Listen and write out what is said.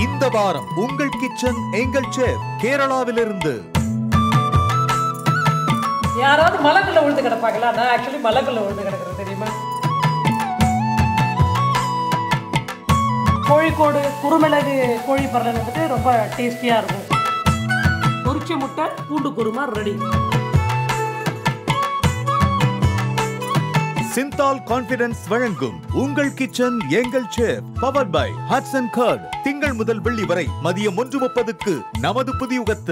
இந்த வாரம் உங்கள் கிச்சன் எங்கள் சேர் கேரளாவிலிருந்து யாராவது மலைக்குள்ள விழுந்து கிடப்பாங்களா நான் ஆக்சுவலி மலைக்குள்ள விழுந்து கிடக்குறது தெரியுமா கோழிக்கோடு குருமிளகு கோழி பரலன் வந்துட்டு ரொம்ப டேஸ்டியாக இருக்கும் பொரிச்ச முட்டை பூண்டு குருமா ரெடி சிந்தால் கான்பிடன்ஸ் வழங்கும் உங்கள் கிச்சன் எங்கள் சேர் பவர் பை ஹட்சன் கர்ட் திங்கள் முதல் வெள்ளி வரை மதியம் ஒன்று முப்பதுக்கு நமது புதியுகத்தில்